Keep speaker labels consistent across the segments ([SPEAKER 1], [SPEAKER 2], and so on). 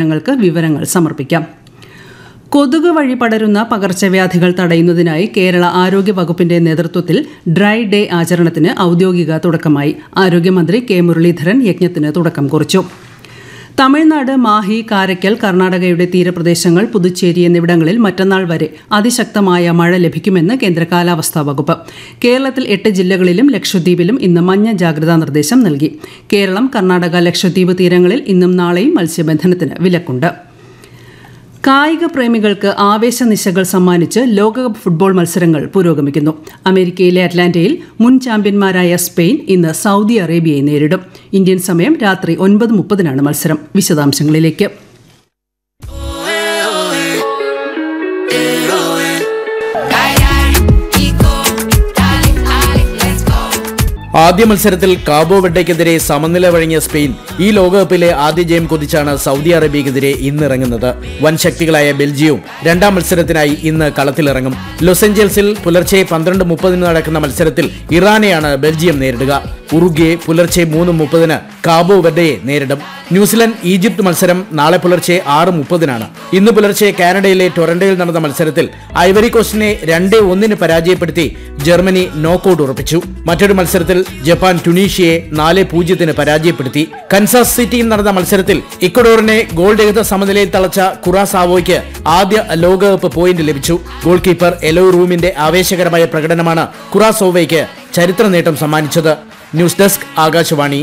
[SPEAKER 1] പൊതുജനങ്ങൾക്ക് വിവരങ്ങൾ സമർപ്പിക്കാം കൊതുക് വഴി പടരുന്ന പകർച്ചവ്യാധികൾ തടയുന്നതിനായി കേരള ആരോഗ്യ വകുപ്പിന്റെ നേതൃത്വത്തിൽ ഡ്രൈ ഡേ ആചരണത്തിന് ഔദ്യോഗിക തുടക്കമായി ആരോഗ്യമന്ത്രി കെ മുരളീധരൻ യജ്ഞത്തിന് തുടക്കം കുറിച്ചു തമിഴ്നാട് മാഹി കാരയ്ക്കൽ കർണാടകയുടെ തീരപ്രദേശങ്ങൾ പുതുച്ചേരി എന്നിവിടങ്ങളിൽ മറ്റന്നാൾ വരെ അതിശക്തമായ മഴ ലഭിക്കുമെന്ന് കേന്ദ്ര കാലാവസ്ഥാ വകുപ്പ് കേരളത്തിൽ എട്ട് ജില്ലകളിലും ലക്ഷദ്വീപിലും ഇന്ന് മഞ്ഞ ജാഗ്രതാ നിർദ്ദേശം നൽകി കേരളം കർണാടക ലക്ഷദ്വീപ് തീരങ്ങളിൽ ഇന്നും നാളെയും മത്സ്യബന്ധനത്തിന് വിലക്കുണ്ട് കായിക പ്രേമികൾക്ക് ആവേശനിശകൾ സമ്മാനിച്ച് ലോകകപ്പ് ഫുട്ബോൾ മത്സരങ്ങൾ പുരോഗമിക്കുന്നു അമേരിക്കയിലെ അറ്റ്ലാന്റയിൽ മുൻ ചാമ്പ്യന്മാരായ സ്പെയിൻ ഇന്ന് സൗദി അറേബ്യയെ നേരിടും ഇന്ത്യൻ സമയം രാത്രി ഒൻപത് മുപ്പതിനാണ് മത്സരം വിശദാംശങ്ങളിലേക്ക്
[SPEAKER 2] ആദ്യ മത്സരത്തിൽ കാബോ വെഡയ്ക്കെതിരെ സമനില വഴങ്ങിയ സ്പെയിൻ ഈ ലോകകപ്പിലെ ആദ്യ ജയം കൊതിച്ചാണ് സൗദി അറേബ്യക്കെതിരെ ഇന്ന് ഇറങ്ങുന്നത് വൻ ശക്തികളായ ബെൽജിയവും രണ്ടാം മത്സരത്തിനായി ഇന്ന് കളത്തിലിറങ്ങും ലോസ് ഏഞ്ചൽസിൽ പുലർച്ചെ പന്ത്രണ്ട് മുപ്പതിന് നടക്കുന്ന മത്സരത്തിൽ ഇറാനെയാണ് ബെൽജിയം നേരിടുക ഉറുഗ്വെ പുലർച്ചെ മൂന്ന് മുപ്പതിന് കാബോ വെഡയെ നേരിടും ന്യൂസിലൻഡ് ഈജിപ്ത് മത്സരം നാളെ പുലർച്ചെ ആറ് മുപ്പതിനാണ് ഇന്ന് പുലർച്ചെ കാനഡയിലെ ടൊറന്റോയിൽ നടന്ന മത്സരത്തിൽ ഐവറി കോസ്റ്റിനെ രണ്ട് ഒന്നിന് പരാജയപ്പെടുത്തി ജർമ്മനി നോക്കൌട്ട് ഉറപ്പിച്ചു മറ്റൊരു മത്സരത്തിൽ ജപ്പാൻ ടുണീഷ്യയെ നാല് പൂജ്യത്തിന് പരാജയപ്പെടുത്തി കൻസാസ് സിറ്റിയിൽ നടന്ന മത്സരത്തിൽ ഇക്വഡോറിനെ ഗോൾ രഹിത സമനിലയിൽ തളച്ച കുറാസാവോയ്ക്ക് ആദ്യ ലോകകപ്പ് പോയിന്റ് ലഭിച്ചു ഗോൾ കീപ്പർ എലോ റൂമിന്റെ ആവേശകരമായ പ്രകടനമാണ് കുറാസോവയ്ക്ക് ചരിത്ര നേട്ടം സമ്മാനിച്ചത് ന്യൂസ് ഡെസ്ക് ആകാശവാണി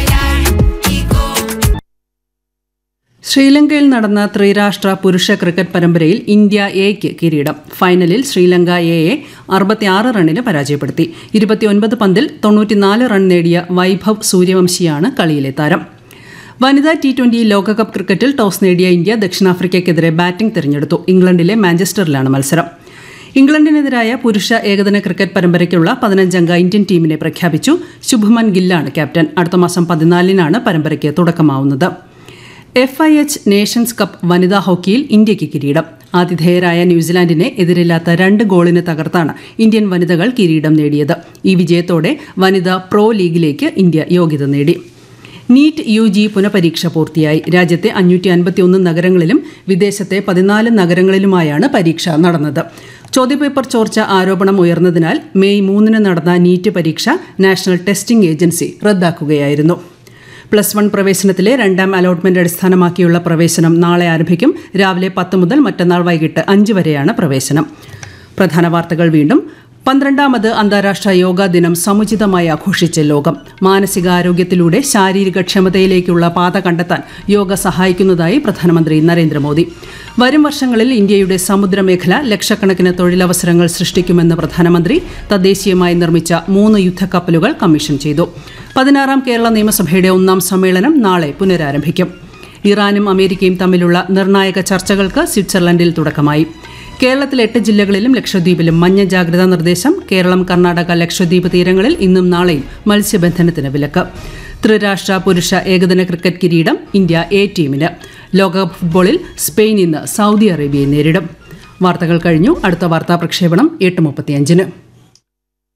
[SPEAKER 1] ശ്രീലങ്കയിൽ നടന്ന ത്രിരാഷ്ട്ര പുരുഷ ക്രിക്കറ്റ് പരമ്പരയിൽ ഇന്ത്യ എക്ക് കിരീടം ഫൈനലിൽ ശ്രീലങ്ക എയെ അറുപത്തിയാറ് റണ്ണിന് പരാജയപ്പെടുത്തി ഇരുപത്തിയൊൻപത് പന്തിൽ തൊണ്ണൂറ്റിനാല് റൺ നേടിയ വൈഭവ് സൂര്യവംശിയാണ് കളിയിലെ താരം വനിതാ ടി ട്വന്റി ലോകകപ്പ് ക്രിക്കറ്റിൽ ടോസ് നേടിയ ഇന്ത്യ ദക്ഷിണാഫ്രിക്കയ്ക്കെതിരെ ബാറ്റിംഗ് തിരഞ്ഞെടുത്തു ഇംഗ്ലണ്ടിലെ മാഞ്ചസ്റ്ററിലാണ് മത്സരം ഇംഗ്ലണ്ടിനെതിരായ പുരുഷ ഏകദിന ക്രിക്കറ്റ് പരമ്പരയ്ക്കുള്ള പതിനഞ്ചംഗ ഇന്ത്യൻ ടീമിനെ പ്രഖ്യാപിച്ചു ശുഭ്മൻ ഗില്ലാണ് ക്യാപ്റ്റൻ അടുത്ത മാസം പതിനാലിനാണ് പരമ്പരയ്ക്ക് തുടക്കമാവുന്നത് F I H nations cup വനിതാ ഹോക്കിയിൽ ഇന്ത്യയ്ക്ക് കിരീടം ആതിഥേയരായ ന്യൂസിലാൻഡിനെ എതിരില്ലാത്ത രണ്ട് ഗോളിന് തകർത്താണ് ഇന്ത്യൻ വനിതകൾ കിരീടം നേടിയത് ഈ വിജയത്തോടെ വനിതാ പ്രോ ലീഗിലേക്ക് ഇന്ത്യ യോഗ്യത നേടി നീറ്റ് യു ജി പുനഃപരീക്ഷ പൂർത്തിയായി രാജ്യത്തെ അഞ്ഞൂറ്റി അൻപത്തിയൊന്ന് നഗരങ്ങളിലും വിദേശത്തെ പതിനാല് നഗരങ്ങളിലുമായാണ് പരീക്ഷ നടന്നത് ചോദ്യപേപ്പർ ചോർച്ച ആരോപണം ഉയർന്നതിനാൽ മെയ് മൂന്നിന് നടന്ന നീറ്റ് പരീക്ഷ നാഷണൽ ടെസ്റ്റിംഗ് ഏജൻസി റദ്ദാക്കുകയായിരുന്നു പ്ലസ് വൺ പ്രവേശനത്തിലെ രണ്ടാം അലോട്ട്മെന്റ് അടിസ്ഥാനമാക്കിയുള്ള പ്രവേശനം നാളെ ആരംഭിക്കും രാവിലെ പത്ത് മുതൽ മറ്റന്നാൾ വൈകിട്ട് അഞ്ച് വരെയാണ് പ്രവേശനം പ്രധാന വാർത്തകൾ വീണ്ടും പന്ത്രണ്ടാമത് അന്താരാഷ്ട്ര യോഗാ ദിനം സമുചിതമായി ആഘോഷിച്ച് ലോകം മാനസികാരോഗ്യത്തിലൂടെ ശാരീരിക ക്ഷമതയിലേക്കുള്ള പാത കണ്ടെത്താൻ യോഗ സഹായിക്കുന്നതായി പ്രധാനമന്ത്രി നരേന്ദ്രമോദി വരും വർഷങ്ങളിൽ ഇന്ത്യയുടെ സമുദ്രമേഖല ലക്ഷക്കണക്കിന് തൊഴിലവസരങ്ങൾ സൃഷ്ടിക്കുമെന്ന് പ്രധാനമന്ത്രി തദ്ദേശീയമായി നിർമ്മിച്ച മൂന്ന് യുദ്ധക്കപ്പലുകൾ കമ്മീഷൻ ചെയ്തു പതിനാറാം കേരള നിയമസഭയുടെ ഒന്നാം സമ്മേളനം നാളെ പുനരാരംഭിക്കും ഇറാനും അമേരിക്കയും തമ്മിലുള്ള നിർണായക ചർച്ചകൾക്ക് സ്വിറ്റ്സർലൻഡിൽ തുടക്കമായി കേരളത്തിൽ എട്ട് ജില്ലകളിലും ലക്ഷദ്വീപിലും മഞ്ഞ ജാഗ്രതാ നിർദ്ദേശം കേരളം കർണാടക ലക്ഷദ്വീപ് തീരങ്ങളിൽ ഇന്നും നാളെയും മത്സ്യബന്ധനത്തിന് വിലക്ക് ത്രിരാഷ്ട്ര പുരുഷ ഏകദിന ക്രിക്കറ്റ് കിരീടം ഇന്ത്യ എ ടീമിന് ലോകകപ്പ് ഫുട്ബോളിൽ സ്പെയിൻ ഇന്ന് സൗദി അറേബ്യയെ നേരിടും വാർത്തകൾ കഴിഞ്ഞു അടുത്ത വാർത്താ പ്രക്ഷേപണം എട്ട് മുപ്പത്തിയഞ്ചിന്